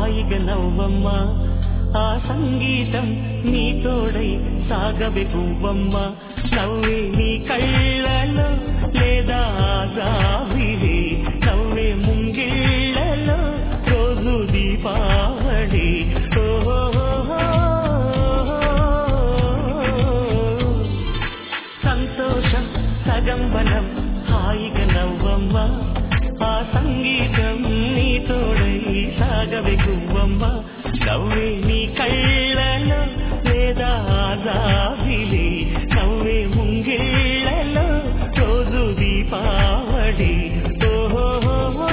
హాయిగా నవ్వమ్మ ఆ సంగీతం నీ తోడై సాగవే గువ్వమ్మ నవ్వే నీ కళ్ళలో లేదా జావిలి నవ్వే ముంగిళ్ళలో రోజు దీపావళి ఓహో సంతోషం సగం బలం హాయిగా నవ్వమ్మ ఆ సంగీతం నీ తోడై సాగవే గువ్వమ్మ నవ్వే నీ కళ్ళలో లేదా జాబిలి నవ్వే ముంగిళ్ళలో రోజు దీపావళి ఓహో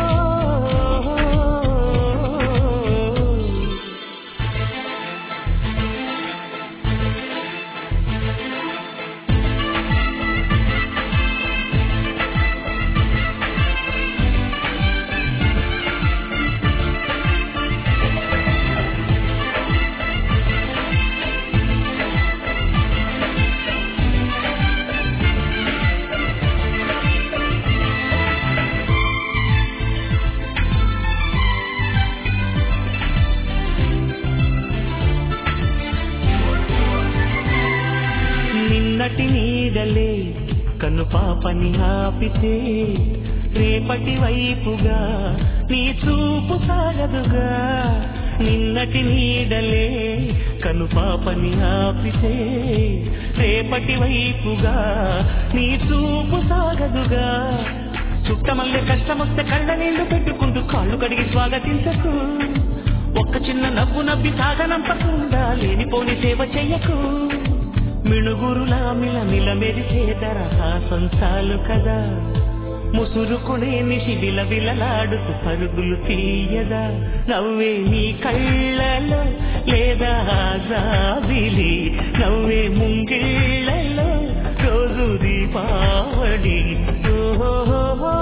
నిన్నటి నీడలే కన్ను పాపని ఆపితే రేపటి వైపుగా నీ చూపు సాగదుగా నిన్నటి నీడలే కను పాపని ఆపితే రేపటి వైపుగా నీ చూపు సాగదుగా చుట్టమల్లె కష్టమొస్తే కళ్ళ నీళ్లు పెట్టుకుంటూ కాళ్ళు కడిగి స్వాగతించకు ఒక్క చిన్న నవ్వు నవ్వి సాగనంపకుండా లేనిపోని సేవ చెయ్యకు మిణుగురులా మిల మిల మెరిసే దరహాసం చాలు కదా ముసురుకునే నిషి విల విలలాడుతూ పరుగులు తీయదా నవ్వే నీ కళ్ళలో లేదా జాబిలి నవ్వే ముంగిళ్ళలో రోజు దీపావళి ఓహో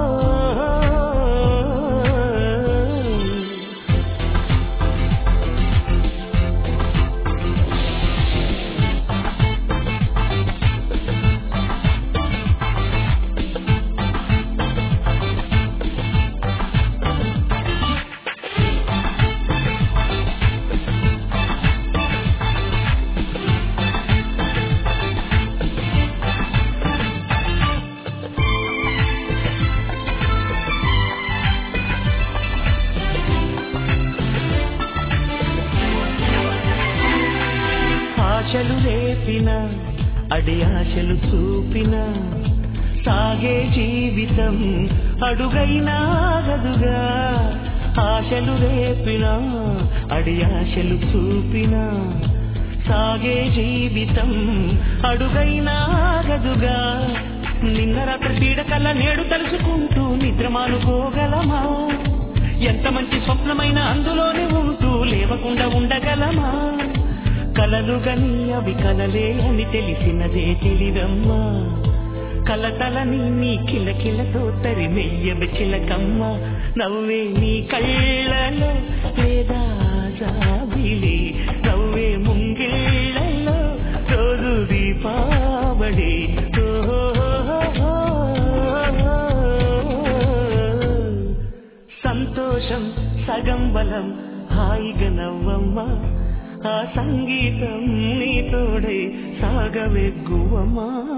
ఆశలు రేపిన అడి ఆశలు చూపిన సాగే జీవితం అడుగైనా గదుగా ఆశలు రేపిన అడి ఆశలు చూపిన సాగే జీవితం అడుగైనా గదుగా నిన్న రాత్రి పీడకల్లా నేడు తలుచుకుంటూ నిద్ర మానుకోగలమా ఎంత మంచి స్వప్నమైన అందులోనే ఉంటూ లేవకుండా ఉండగలమా కలలు గని అవి కలలే అని తెలిసినదే తెలివమ్మా కలతలని నీ కిలకిలతో తరి మెయ్యవి చిలకమ్మ నవ్వే నీ కళ్ళలో లేదా జాబిలి నవ్వే ముంగిళ్ళలో రోజు దీపావళి ఓహో సంతోషం సగం బలం హాయిగా నవ్వమ్మా ఆ సంగీతం నీ తోడై సాగవెగ్గువమ్మా